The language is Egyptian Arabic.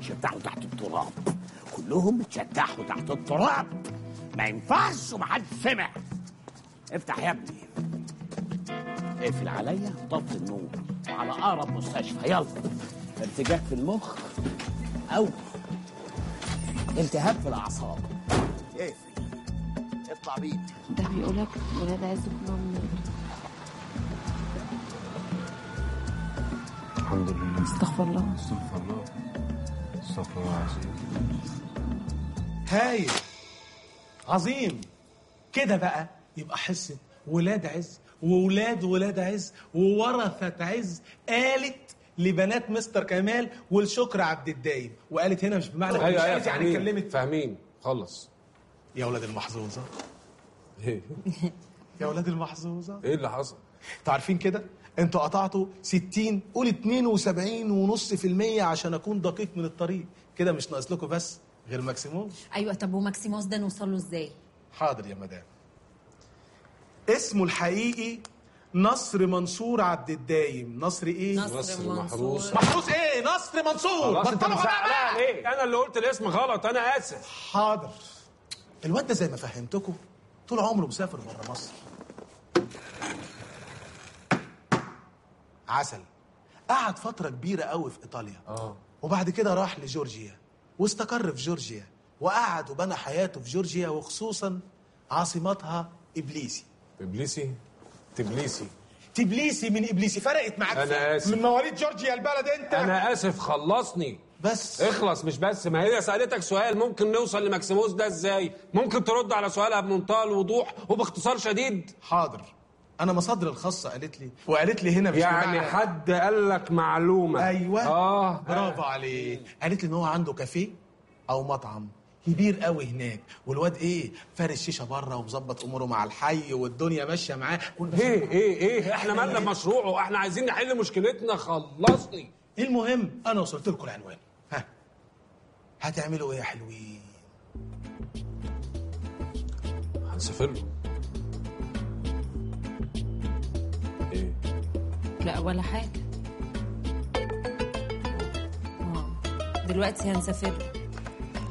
متشدحوا تحت التراب كلهم متشدحوا تحت التراب ما ينفعش ومحدش سمع افتح يا ابني اقفل عليا طفي النور وعلى اقرب مستشفى يلا ارتجاج في المخ او التهاب في الاعصاب اقفل اطلع بيه ده بيقولك ولاد عز كلهم الحمد لله استغفر الله استغفر الله استغفر الله العظيم هايل عظيم كده بقى يبقى حصة ولاد عز وولاد ولاد عز وورثة عز قالت لبنات مستر كمال والشكر عبد الدايم وقالت هنا مش بمعنى مش ايوه ايوه قالت يعني فاهمين اتكلمت فاهمين خلص يا ولاد المحظوظة ايه يا ولاد المحظوظة ايه اللي حصل؟ انتوا عارفين كده انتوا قطعتوا 60 قول 72 ونص في المية عشان اكون دقيق من الطريق كده مش ناقص لكم بس غير ماكسيموم ايوه طب وماكسيموس ده نوصل له ازاي حاضر يا مدام اسمه الحقيقي نصر منصور عبد الدايم نصر ايه نصر محروس محروس ايه نصر منصور خلاص انت بطلوا غباء مسقلها بقى. ليه؟ انا اللي قلت الاسم غلط انا اسف حاضر الواد ده زي ما فهمتكم طول عمره مسافر بره مصر عسل قعد فترة كبيرة قوي في إيطاليا اه وبعد كده راح لجورجيا واستقر في جورجيا وقعد وبنى حياته في جورجيا وخصوصا عاصمتها إبليسي ابليسي تبليسي تبليسي من إبليسي فرقت معاك أنا فين؟ آسف. من مواليد جورجيا البلد أنت انا اسف خلصني بس اخلص مش بس ما هي سالتك سؤال ممكن نوصل لماكسيموس ده ازاي ممكن ترد على سؤالها بمنتهى الوضوح وباختصار شديد حاضر أنا مصادر الخاصة قالت لي وقالت لي هنا مش يعني بمعنى- حد قال لك معلومه ايوه اه برافو عليك قالت لي ان هو عنده كافيه او مطعم كبير قوي هناك والواد ايه فارش شيشه بره ومظبط اموره مع الحي والدنيا ماشيه معاه كل ايه ايه ايه احنا مالنا بمشروعه احنا عايزين نحل مشكلتنا خلصني المهم انا وصلت لكم العنوان ها هتعملوا ايه يا حلوين هنسافر له ايه لا ولا حاجه اه دلوقتي هنسافر له